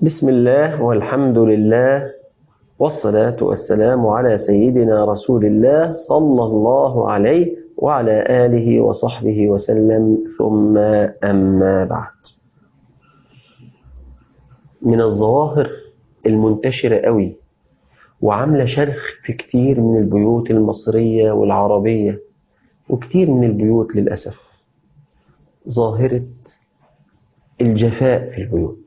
بسم الله والحمد لله والصلاة والسلام على سيدنا رسول الله صلى الله عليه وعلى آله وصحبه وسلم ثم أما بعد من الظواهر المنتشرة قوي وعاملة شرخ في كتير من البيوت المصرية والعربية وكتير من البيوت للأسف ظاهرة الجفاء في البيوت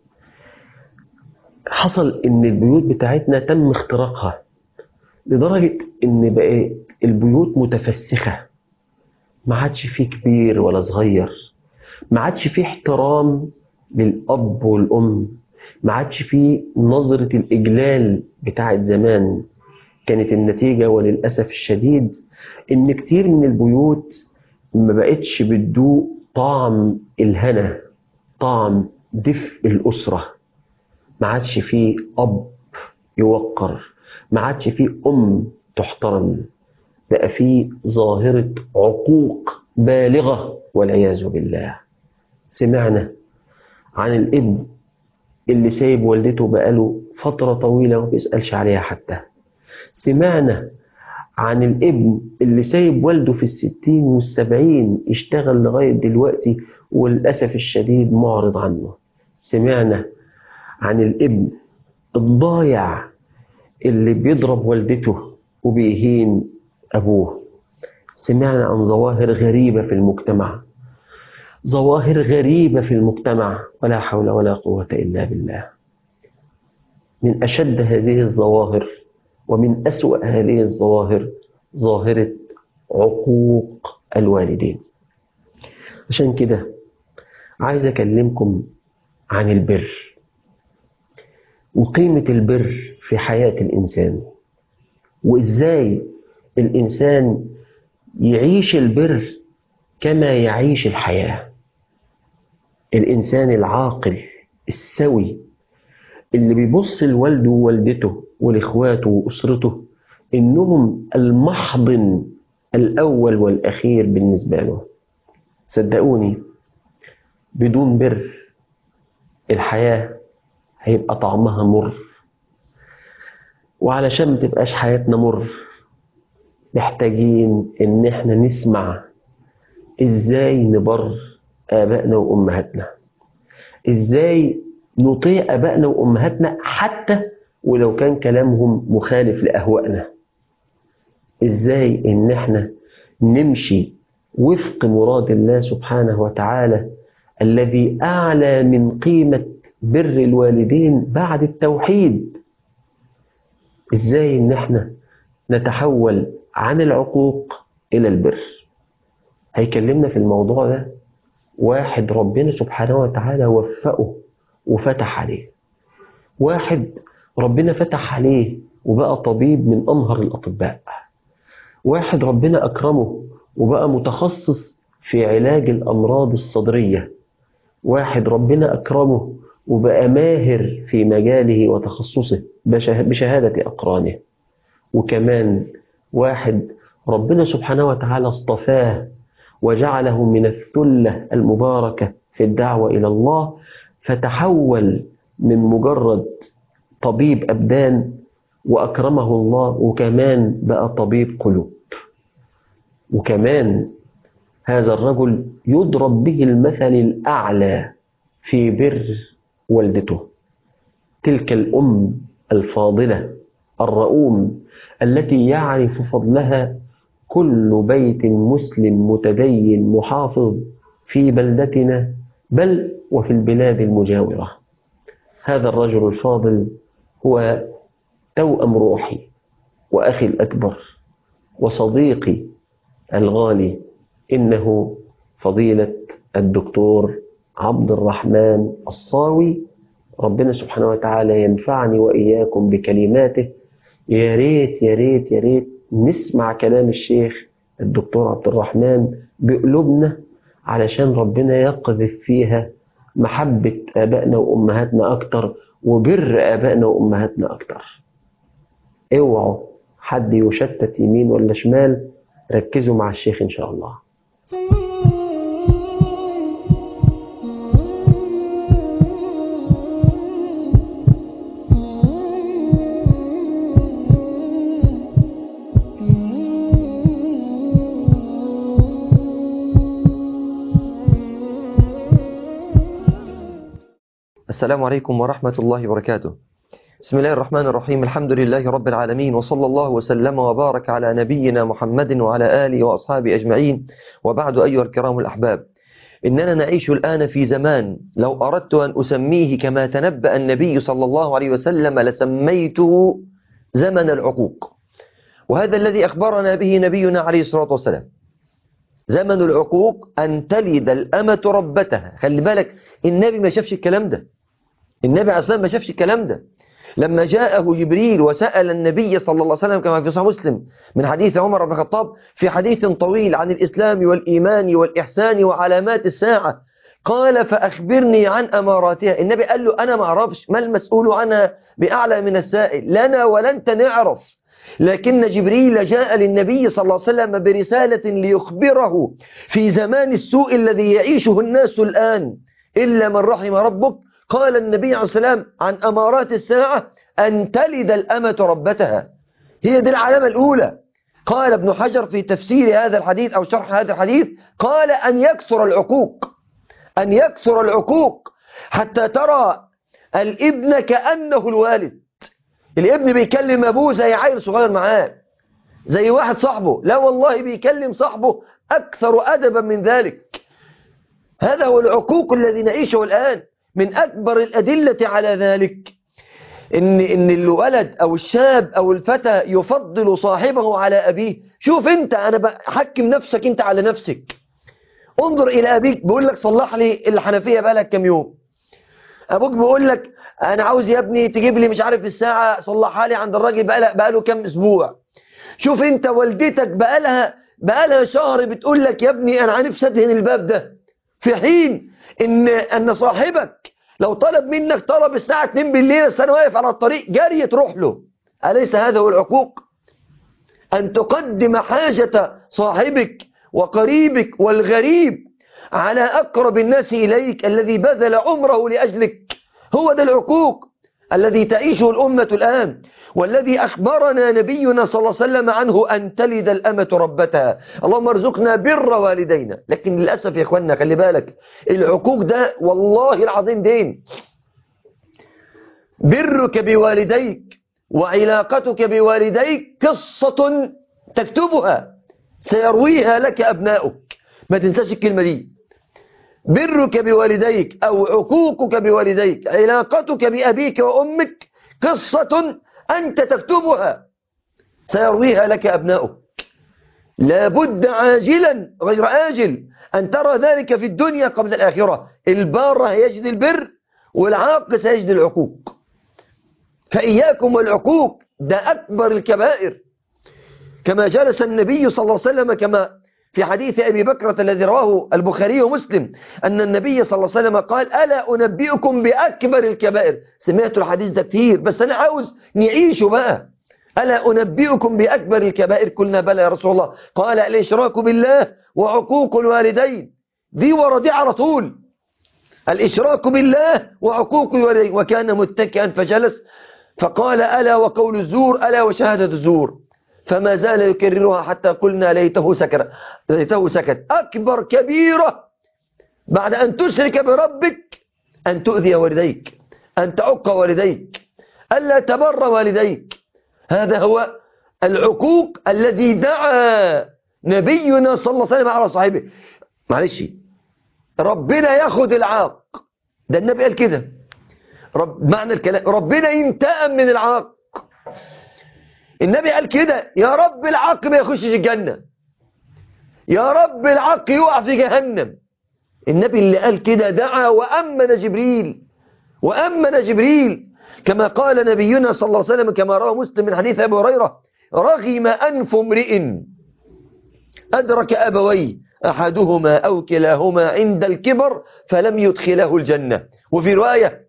حصل ان البيوت بتاعتنا تم اختراقها لدرجة ان بقت البيوت متفسخة ما عادش فيه كبير ولا صغير ما عادش فيه احترام للأب والأم ما عادش فيه نظرة الإجلال بتاعت زمان كانت النتيجة وللأسف الشديد إن كتير من البيوت ما بقتش بتدوق طعم الهنا طعم دفء الأسرة ما عادش فيه أب يوقر ما عادش فيه أم تحترم بقى فيه ظاهرة عقوق بالغة والعياذ بالله سمعنا عن الابن اللي سايب والدته بقاله فترة طويلة وما بيسألش عليها حتى سمعنا عن الابن اللي سايب والده في الستين والسبعين يشتغل لغاية دلوقتي وللأسف الشديد معرض عنه سمعنا عن الابن الضايع اللي بيضرب والدته وبيهين أبوه سمعنا عن ظواهر غريبة في المجتمع ظواهر غريبة في المجتمع ولا حول ولا قوة إلا بالله من أشد هذه الظواهر ومن أسوأ هذه الظواهر ظاهرة عقوق الوالدين عشان كده عايز أكلمكم عن البر وقيمة البر في حياة الإنسان وإزاي الإنسان يعيش البر كما يعيش الحياة الإنسان العاقل السوي اللي بيبص لوالده ووالدته ولإخواته وأسرته إنهم المحضن الأول والأخير بالنسبة له صدقوني بدون بر الحياة هيبقى طعمها مر وعلشان ما تبقاش حياتنا مر محتاجين ان احنا نسمع ازاي نبر ابائنا وامهاتنا ازاي نطيع ابائنا وامهاتنا حتى ولو كان كلامهم مخالف لاهوائنا ازاي ان احنا نمشي وفق مراد الله سبحانه وتعالى الذي اعلى من قيمه بر الوالدين بعد التوحيد ازاي ان احنا نتحول عن العقوق الى البر هيكلمنا في الموضوع ده واحد ربنا سبحانه وتعالى وفقه وفتح عليه واحد ربنا فتح عليه وبقى طبيب من أمهر الأطباء واحد ربنا أكرمه وبقى متخصص في علاج الأمراض الصدرية واحد ربنا أكرمه وبقى ماهر في مجاله وتخصصه بشهادة أقرانه وكمان واحد ربنا سبحانه وتعالى اصطفاه وجعله من الثلة المباركة في الدعوة إلى الله فتحول من مجرد طبيب أبدان وأكرمه الله وكمان بقى طبيب قلوب وكمان هذا الرجل يضرب به المثل الأعلى في بر والدته تلك الأم الفاضلة الرؤوم التي يعرف فضلها كل بيت مسلم متدين محافظ في بلدتنا بل وفي البلاد المجاورة هذا الرجل الفاضل هو توأم روحي وأخي الأكبر وصديقي الغالي إنه فضيلة الدكتور عبد الرحمن الصاوي ربنا سبحانه وتعالى ينفعني وإياكم بكلماته يا ريت يا ريت يا ريت نسمع كلام الشيخ الدكتور عبد الرحمن بقلوبنا علشان ربنا يقذف فيها محبة آبائنا وأمهاتنا أكتر وبر آبائنا وأمهاتنا أكتر اوعوا حد يشتت يمين ولا شمال ركزوا مع الشيخ إن شاء الله السلام عليكم ورحمة الله وبركاته بسم الله الرحمن الرحيم الحمد لله رب العالمين وصلى الله وسلم وبارك على نبينا محمد وعلى آله وأصحابه أجمعين وبعد أيها الكرام الأحباب إننا نعيش الآن في زمان لو أردت أن أسميه كما تنبأ النبي صلى الله عليه وسلم لسميته زمن العقوق وهذا الذي أخبرنا به نبينا عليه الصلاة والسلام زمن العقوق أن تلد الأمة ربتها خلي بالك النبي ما شافش الكلام ده النبي أصلا ما شافش الكلام ده لما جاءه جبريل وسأل النبي صلى الله عليه وسلم كما في صحيح مسلم من حديث عمر بن الخطاب في حديث طويل عن الإسلام والإيمان والإحسان وعلامات الساعة قال فأخبرني عن أماراتها النبي قال له أنا ما أعرفش ما المسؤول عنها بأعلى من السائل لنا ولن نعرف لكن جبريل جاء للنبي صلى الله عليه وسلم برسالة ليخبره في زمان السوء الذي يعيشه الناس الآن إلا من رحم ربك قال النبي عليه السلام عن أمارات الساعة أن تلد الأمة ربتها هي دي العلامة الأولى قال ابن حجر في تفسير هذا الحديث أو شرح هذا الحديث قال أن يكثر العقوق أن يكثر العقوق حتى ترى الابن كأنه الوالد الابن بيكلم أبوه زي عيل صغير معاه زي واحد صاحبه لا والله بيكلم صاحبه أكثر أدبا من ذلك هذا هو العقوق الذي نعيشه الآن من أكبر الأدلة على ذلك إن, إن الولد أو الشاب أو الفتى يفضل صاحبه على أبيه شوف أنت أنا بحكم نفسك أنت على نفسك انظر إلى أبيك بيقول لك صلح لي الحنفية بقى لك كم يوم أبوك بيقول لك أنا عاوز يا ابني تجيب لي مش عارف الساعة صلحها لي عند الراجل بقى, بقى له كم أسبوع شوف أنت والدتك بقى لها بقى لها شهر بتقول لك يا ابني أنا نفسي أدهن الباب ده في حين إن أن صاحبك لو طلب منك طلب الساعة 2 بالليل السنة واقف على الطريق جري تروح له أليس هذا هو العقوق أن تقدم حاجة صاحبك وقريبك والغريب على أقرب الناس إليك الذي بذل عمره لأجلك هو ده العقوق الذي تعيشه الأمة الآن والذي أخبرنا نبينا صلى الله عليه وسلم عنه أن تلد الأمة ربتها اللهم ارزقنا بر والدينا لكن للأسف يا إخواننا خلي بالك العقوق ده والله العظيم دين برك بوالديك وعلاقتك بوالديك قصة تكتبها سيرويها لك أبناؤك ما تنساش الكلمة دي برك بوالديك أو عقوقك بوالديك علاقتك بأبيك وأمك قصة أنت تكتبها سيرويها لك أبناؤك لابد عاجلا غير آجل أن ترى ذلك في الدنيا قبل الآخرة البار يجد البر والعاق سيجد العقوق فإياكم والعقوق ده أكبر الكبائر كما جلس النبي صلى الله عليه وسلم كما في حديث أبي بكرة الذي رواه البخاري ومسلم أن النبي صلى الله عليه وسلم قال ألا أنبئكم بأكبر الكبائر سمعت الحديث ده كتير بس أنا عاوز نعيشه بقى ألا أنبئكم بأكبر الكبائر قلنا بلى يا رسول الله قال الإشراك بالله وعقوق الوالدين دي ورا دي على طول الإشراك بالله وعقوق الوالدين وكان متكئا فجلس فقال ألا وقول الزور ألا وشهادة الزور فما زال يكررها حتى قلنا ليته سكت ليته سكت أكبر كبيرة بعد أن تشرك بربك أن تؤذي والديك أن تعق والديك ألا تبر والديك هذا هو العقوق الذي دعا نبينا صلى الله عليه وسلم على صاحبه معلش ربنا ياخد العاق ده النبي قال كده رب معنى الكلام ربنا ينتقم من العاق النبي قال كده يا رب العق ما يخشش الجنة يا رب العق يقع في جهنم النبي اللي قال كده دعا وأمن جبريل وأمن جبريل كما قال نبينا صلى الله عليه وسلم كما روى مسلم من حديث أبي هريرة رغم أنف امرئ أدرك أبويه أحدهما أو كلاهما عند الكبر فلم يدخله الجنة وفي رواية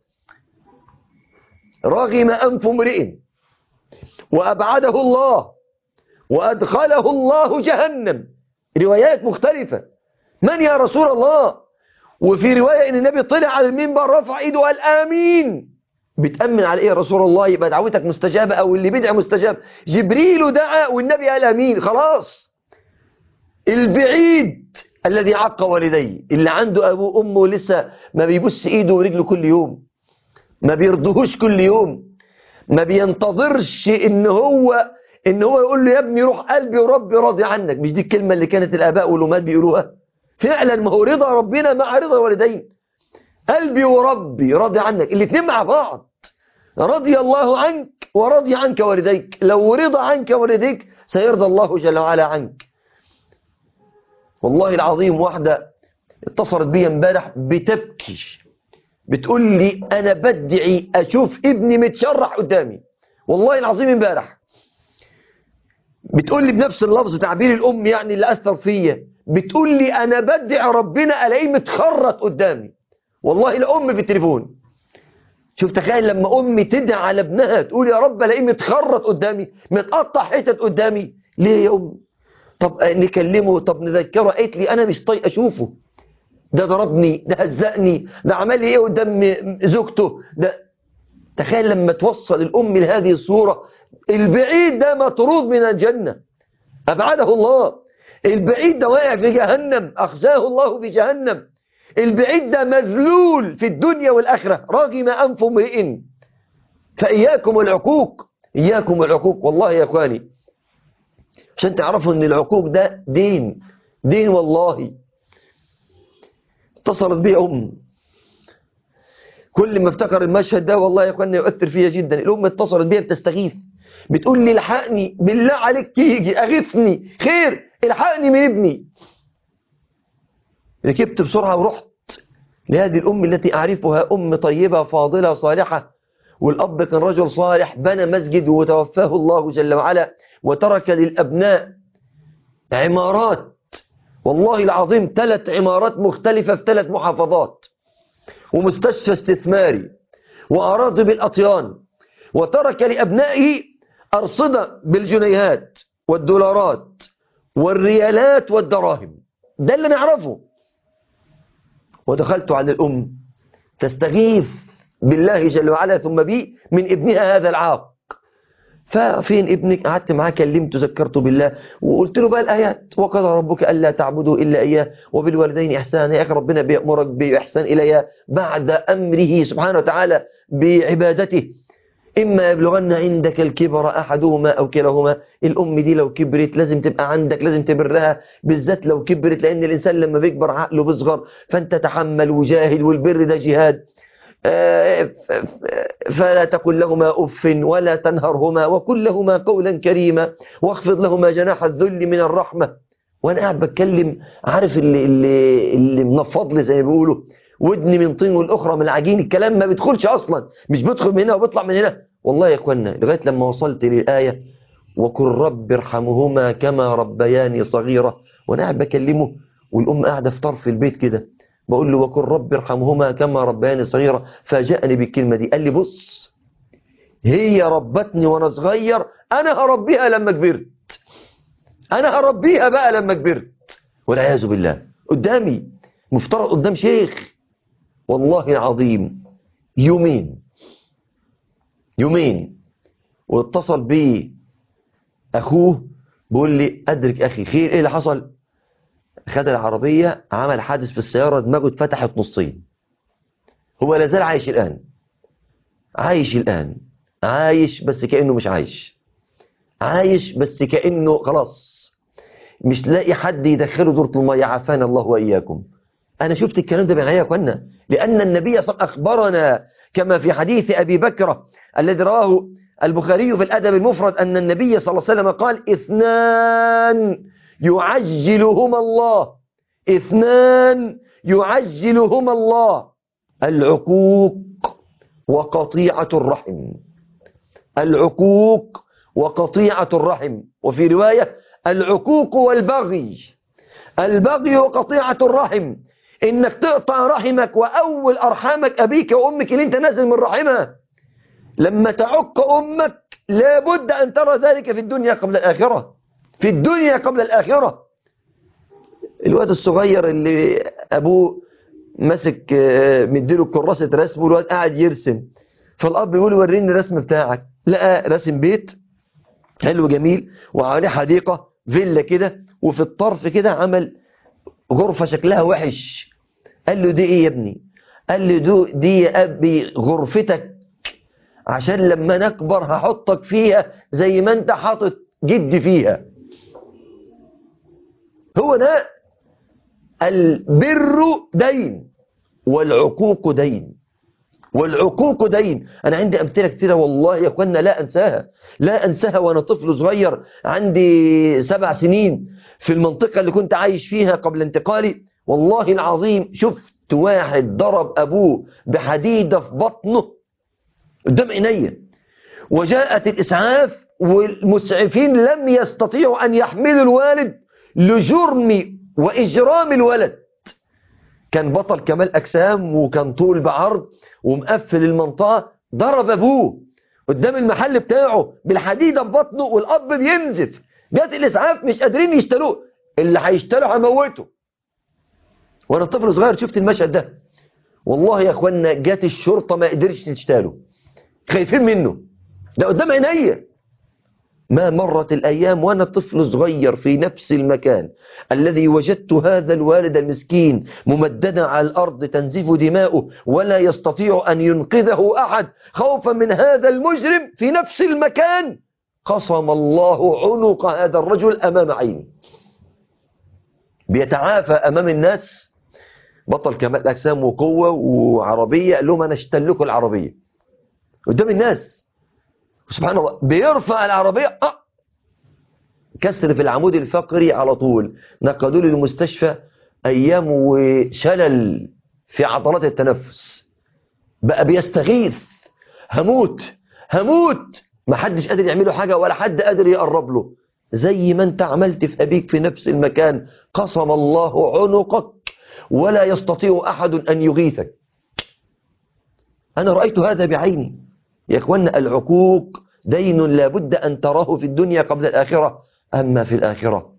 رغم أنف امرئ وأبعده الله وأدخله الله جهنم روايات مختلفة من يا رسول الله وفي رواية ان النبي طلع على المنبر رفع ايده وقال امين بتأمن على ايه يا رسول الله يبقى دعوتك مستجابة او اللي بدع مستجاب جبريل دعا والنبي قال امين خلاص البعيد الذي عق والديه اللي عنده ابوه وامه لسه ما بيبص ايده ورجله كل يوم ما بيرضهوش كل يوم ما بينتظرش ان هو ان هو يقول له يا ابني روح قلبي وربي راضي عنك مش دي الكلمة اللي كانت الآباء والأمهات بيقولوها فعلا ما هو رضا ربنا مع رضا والدين قلبي وربي راضي عنك الاثنين مع بعض رضي الله عنك ورضي عنك والديك لو رضى عنك والديك سيرضى الله جل وعلا عنك والله العظيم واحدة اتصلت بي امبارح بتبكي بتقول لي انا بدعي اشوف ابني متشرح قدامي والله العظيم امبارح بتقول لي بنفس اللفظ تعبير الام يعني اللي اثر فيا بتقول لي انا بدعي ربنا الاقيه متخرط قدامي والله الام في التليفون شوف تخيل لما امي تدعي على ابنها تقول يا رب الاقيه متخرط قدامي متقطع حتت قدامي ليه يا امي طب نكلمه طب نذكره قالت لي انا مش طايق اشوفه ده ضربني ده هزقني ده عمل لي ايه قدام زوجته ده تخيل لما توصل الام لهذه الصوره البعيد ده مطرود من الجنه ابعده الله البعيد ده واقع في جهنم اخزاه الله في جهنم البعيد ده مذلول في الدنيا والاخره راغم انف امرئ فاياكم العقوق اياكم العقوق والله يا اخواني عشان تعرفوا ان العقوق ده دين دين والله اتصلت بي ام كل ما افتكر المشهد ده والله يا اخواني يؤثر فيا جدا الام اتصلت بيا بتستغيث بتقول لي الحقني بالله عليك تيجي اغثني خير الحقني من ابني ركبت بسرعه ورحت لهذه الام التي اعرفها ام طيبه فاضله صالحه والاب كان رجل صالح بنى مسجد وتوفاه الله جل وعلا وترك للابناء عمارات والله العظيم ثلاث عمارات مختلفة في ثلاث محافظات ومستشفى استثماري وأراضي بالأطيان وترك لأبنائه أرصدة بالجنيهات والدولارات والريالات والدراهم ده اللي نعرفه ودخلت على الأم تستغيث بالله جل وعلا ثم بي من ابنها هذا العاق ففين ابنك قعدت معاه كلمته ذكرته بالله وقلت له بقى الآيات وقضى ربك ألا تعبدوا إلا إياه وبالوالدين إحسانا يا أخي ربنا بيأمرك بإحسان إليها بعد أمره سبحانه وتعالى بعبادته إما يبلغن عندك الكبر أحدهما أو كلاهما الأم دي لو كبرت لازم تبقى عندك لازم تبرها بالذات لو كبرت لأن الإنسان لما بيكبر عقله بيصغر فأنت تحمل وجاهد والبر ده جهاد فلا تقل لهما أف ولا تنهرهما وقل لهما قولا كريما واخفض لهما جناح الذل من الرحمة وأنا قاعد بتكلم عارف اللي, اللي, اللي منفض لي زي ما بيقولوا ودني من طين والأخرى من العجين الكلام ما بيدخلش أصلا مش بيدخل من هنا وبيطلع من هنا والله يا إخوانا لغاية لما وصلت للآية وقل رب ارحمهما كما ربياني صغيرة وأنا قاعد بكلمه والأم قاعدة في طرف البيت كده بقول له وقل رب ارحمهما كما ربياني صغيرة فاجأني بالكلمة دي قال لي بص هي ربتني وانا صغير انا هربيها لما كبرت انا هربيها بقى لما كبرت والعياذ بالله قدامي مفترض قدام شيخ والله العظيم يومين يومين واتصل بي اخوه بيقول لي ادرك اخي خير ايه اللي حصل خد العربية عمل حادث في السيارة دماغه اتفتحت نصين هو لازال عايش الآن عايش الآن عايش بس كأنه مش عايش عايش بس كأنه خلاص مش لاقي حد يدخله دورة المية عافانا الله وإياكم أنا شفت الكلام ده بعينيا كنا لأن النبي صلى الله عليه وسلم أخبرنا كما في حديث أبي بكر الذي رواه البخاري في الأدب المفرد أن النبي صلى الله عليه وسلم قال اثنان يعجلهما الله اثنان يعجلهما الله العقوق وقطيعة الرحم العقوق وقطيعة الرحم وفي رواية العقوق والبغي البغي وقطيعة الرحم انك تقطع رحمك واول ارحامك ابيك وامك اللي انت نازل من رحمها لما تعق امك لابد ان ترى ذلك في الدنيا قبل الاخره في الدنيا قبل الآخرة الواد الصغير اللي أبوه مسك مديله كراسة رسم والواد قاعد يرسم فالأب بيقول وريني الرسم بتاعك لقى رسم بيت حلو جميل وعليه حديقة فيلا كده وفي الطرف كده عمل غرفة شكلها وحش قال له دي ايه يا ابني قال لي دو دي يا أبي غرفتك عشان لما نكبر هحطك فيها زي ما انت حاطط جدي فيها هو ده البر دين والعقوق دين والعقوق دين أنا عندي أمثلة كتيرة والله يا أخوانا لا أنساها لا أنساها وأنا طفل صغير عندي سبع سنين في المنطقة اللي كنت عايش فيها قبل انتقالي والله العظيم شفت واحد ضرب أبوه بحديدة في بطنه قدام عينيا وجاءت الإسعاف والمسعفين لم يستطيعوا أن يحملوا الوالد لجرم وإجرام الولد كان بطل كمال أجسام وكان طول بعرض ومقفل المنطقة ضرب أبوه قدام المحل بتاعه بالحديدة في بطنه والأب بينزف جات الإسعاف مش قادرين يشتلوه اللي هيشتلوا هموته وأنا طفل صغير شفت المشهد ده والله يا أخوانا جات الشرطة ما قدرش تشتاله خايفين منه ده قدام عينيا ما مرت الأيام وأنا طفل صغير في نفس المكان الذي وجدت هذا الوالد المسكين ممددا على الأرض تنزف دماؤه ولا يستطيع أن ينقذه أحد خوفا من هذا المجرم في نفس المكان قصم الله عنق هذا الرجل أمام عيني بيتعافى أمام الناس بطل كمال أجسام وقوة وعربية قال لهم أنا اشتل لكم العربية قدام الناس سبحان الله بيرفع العربية أه كسر في العمود الفقري على طول نقلوا لي المستشفى أيام وشلل في عضلات التنفس بقى بيستغيث هموت هموت ما حدش قادر يعمله حاجة ولا حد قادر يقرب له زي ما انت عملت في أبيك في نفس المكان قصم الله عنقك ولا يستطيع أحد أن يغيثك أنا رأيت هذا بعيني يا إخوانا العقوق دين لابد أن تراه في الدنيا قبل الآخرة أما في الآخرة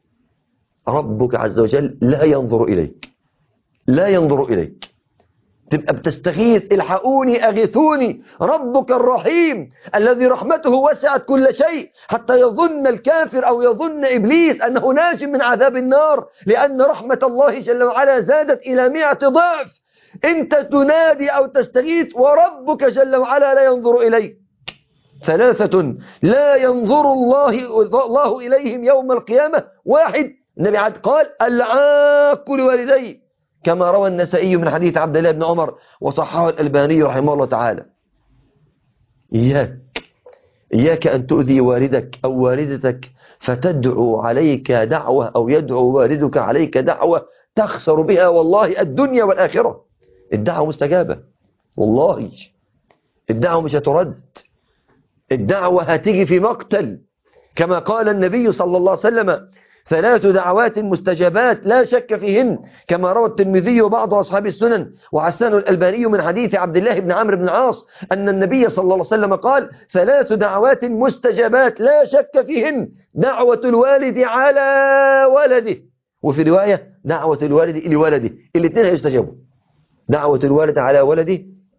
ربك عز وجل لا ينظر إليك لا ينظر إليك تبقى بتستغيث الحقوني أغثوني ربك الرحيم الذي رحمته وسعت كل شيء حتى يظن الكافر أو يظن إبليس أنه ناج من عذاب النار لأن رحمة الله جل وعلا زادت إلى مئة ضعف أنت تنادي أو تستغيث وربك جل وعلا لا ينظر إليك ثلاثة لا ينظر الله الله إليهم يوم القيامة واحد النبي عاد قال العاق لوالديه كما روى النسائي من حديث عبد الله بن عمر وصححه الألباني رحمه الله تعالى إياك إياك أن تؤذي والدك أو والدتك فتدعو عليك دعوة أو يدعو والدك عليك دعوة تخسر بها والله الدنيا والآخرة الدعوة مستجابة والله الدعوة مش هترد الدعوة هتيجي في مقتل كما قال النبي صلى الله عليه وسلم ثلاث دعوات مستجابات لا شك فيهن كما روى الترمذي وبعض أصحاب السنن وحسن الألباني من حديث عبد الله بن عمرو بن العاص أن النبي صلى الله عليه وسلم قال ثلاث دعوات مستجابات لا شك فيهن دعوة الوالد على ولده وفي رواية دعوة الوالد لولده الاثنين هيستجابوا دعوة الوالد على ولده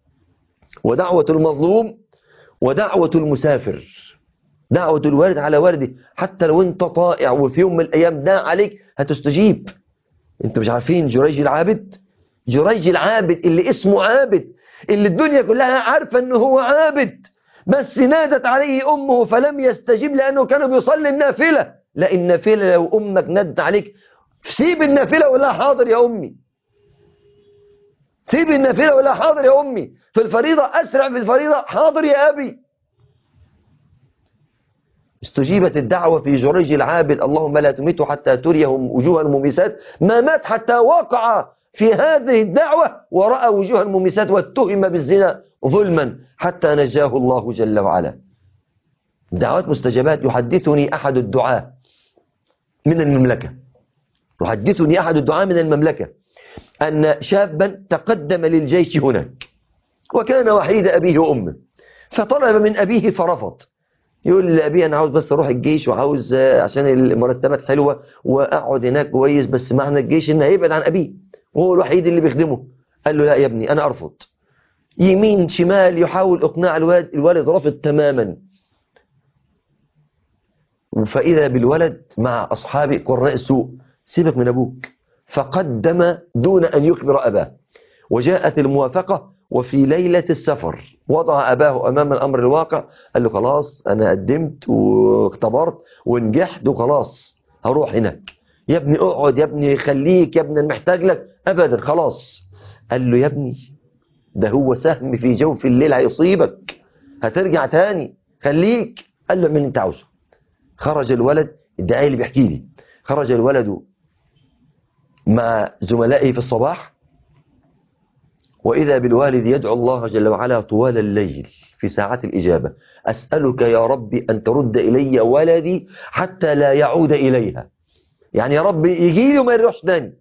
ودعوة المظلوم ودعوة المسافر دعوة الوالد على والده حتى لو انت طائع وفي يوم من الايام دعا عليك هتستجيب انتوا مش عارفين جريج العابد جريج العابد اللي اسمه عابد اللي الدنيا كلها عارفة انه هو عابد بس نادت عليه امه فلم يستجيب لانه كان بيصلي النافلة لا النافلة لو امك نادت عليك سيب النافلة ولا حاضر يا امي سيب النافلة ولا حاضر يا امي في الفريضة اسرع في الفريضة حاضر يا ابي استجيبت الدعوة في جريج العابد اللهم لا تميته حتى تريهم وجوه المميسات ما مات حتى وقع في هذه الدعوة ورأى وجوه المميسات واتهم بالزنا ظلما حتى نجاه الله جل وعلا دعوات مستجابات يحدثني أحد الدعاء من المملكة يحدثني أحد الدعاء من المملكة أن شابا تقدم للجيش هناك وكان وحيد أبيه وأمه فطلب من أبيه فرفض يقول لأبيه أنا عاوز بس أروح الجيش وعاوز عشان المرتبات حلوة وأقعد هناك كويس بس معنى الجيش إنه هيبعد عن أبيه وهو الوحيد اللي بيخدمه قال له لا يا ابني أنا أرفض يمين شمال يحاول إقناع الوالد الوالد رفض تماما فإذا بالولد مع أصحاب قراء السوء سيبك من أبوك فقدم دون أن يخبر أباه وجاءت الموافقة وفي ليلة السفر وضع أباه أمام الأمر الواقع قال له خلاص أنا قدمت واختبرت ونجحت وخلاص هروح هناك يا ابني اقعد يا ابني خليك يا ابني أنا محتاج لك أبدا خلاص قال له يا ابني ده هو سهم في جوف الليل هيصيبك هترجع تاني خليك قال له من اللي انت عاوزه خرج الولد الدعاية اللي بيحكي لي خرج الولد مع زملائه في الصباح وإذا بالوالد يدعو الله جل وعلا طوال الليل في ساعات الإجابة أسألك يا ربي أن ترد إلي ولدي حتى لا يعود إليها يعني يا رب يجي لي وما يروحش تاني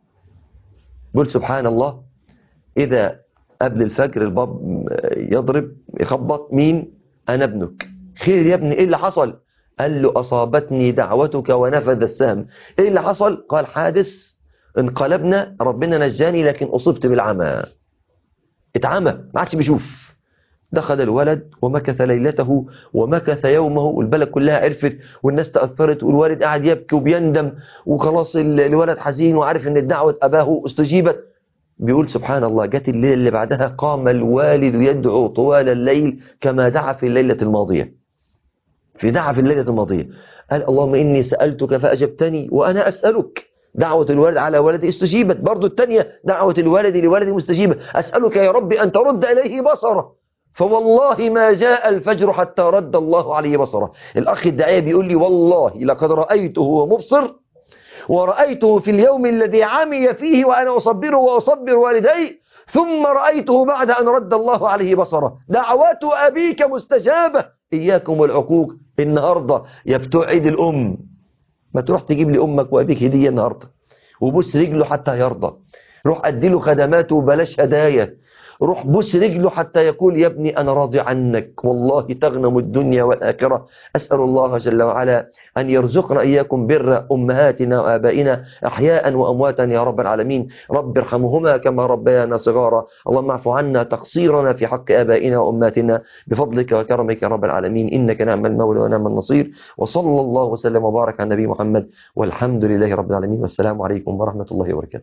قل سبحان الله إذا قبل الفجر الباب يضرب يخبط مين أنا ابنك خير يا ابني إيه اللي حصل قال له أصابتني دعوتك ونفذ السهم إيه اللي حصل قال حادث انقلبنا ربنا نجاني لكن أصبت بالعمى اتعمى ما عادش بيشوف دخل الولد ومكث ليلته ومكث يومه والبلد كلها عرفت والناس تأثرت والوالد قاعد يبكي وبيندم وخلاص ال- الولد حزين وعارف ان الدعوة أباه استجيبت بيقول سبحان الله جت الليلة اللي بعدها قام الوالد يدعو طوال الليل كما دعا في الليلة الماضية في دعا في الليلة الماضية قال اللهم إني سألتك فأجبتني وأنا أسألك دعوة الوالد على ولدي استجيبت برضو الثانية دعوة الوالد لولدي مستجيبة أسألك يا ربي أن ترد إليه بصره فوالله ما جاء الفجر حتى رد الله عليه بصره الأخ الداعية بيقول لي والله لقد رأيته وهو مبصر ورأيته في اليوم الذي عمي فيه وأنا أصبره وأصبر والدي ثم رأيته بعد أن رد الله عليه بصره دعوات أبيك مستجابة إياكم والعقوق النهاردة يا بتوع عيد الأم ما تروح تجيب لي أمك وأبيك هدية النهاردة وبوس رجله حتى يرضى روح أدي له خدماته بلاش هدايا روح بوس رجله حتى يقول يا ابني أنا راضي عنك والله تغنم الدنيا والآخرة أسأل الله جل وعلا أن يرزقنا إياكم بر أمهاتنا وآبائنا أحياء وأمواتا يا رب العالمين رب ارحمهما كما ربيانا صغارا اللهم اعف عنا تقصيرنا في حق آبائنا وأمهاتنا بفضلك وكرمك يا رب العالمين إنك نعم المولى ونعم النصير وصلى الله وسلم وبارك على النبي محمد والحمد لله رب العالمين والسلام عليكم ورحمة الله وبركاته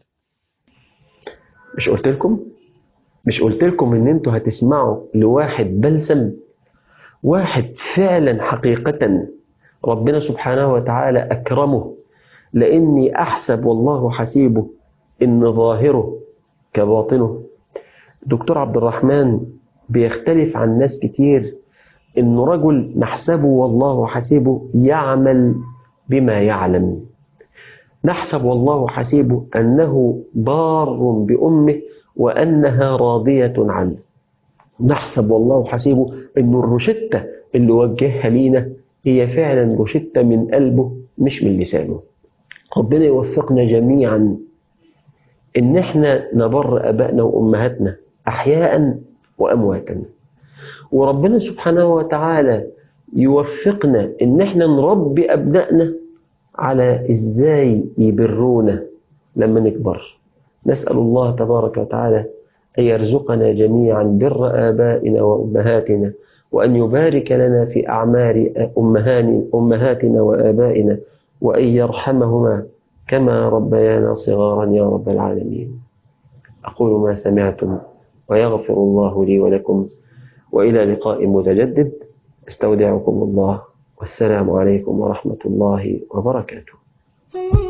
مش قلت لكم مش قلت لكم ان انتوا هتسمعوا لواحد بلسم واحد فعلا حقيقة ربنا سبحانه وتعالى أكرمه لأني أحسب والله حسيبه إن ظاهره كباطنه دكتور عبد الرحمن بيختلف عن ناس كتير إنه رجل نحسبه والله حسيبه يعمل بما يعلم نحسب والله حسيبه أنه بار بأمه وأنها راضية عنه نحسب والله حسيبه أن الروشتة اللي وجهها لينا هي فعلا روشتة من قلبه مش من لسانه ربنا يوفقنا جميعا ان احنا نبر ابائنا وامهاتنا احياء وامواتا وربنا سبحانه وتعالى يوفقنا ان احنا نربي ابنائنا على ازاي يبرونا لما نكبر نسأل الله تبارك وتعالى أن يرزقنا جميعا بر آبائنا وأمهاتنا وأن يبارك لنا في أعمار أمهان أمهاتنا وآبائنا وأن يرحمهما كما ربيانا صغارا يا رب العالمين أقول ما سمعتم ويغفر الله لي ولكم وإلى لقاء متجدد استودعكم الله والسلام عليكم ورحمة الله وبركاته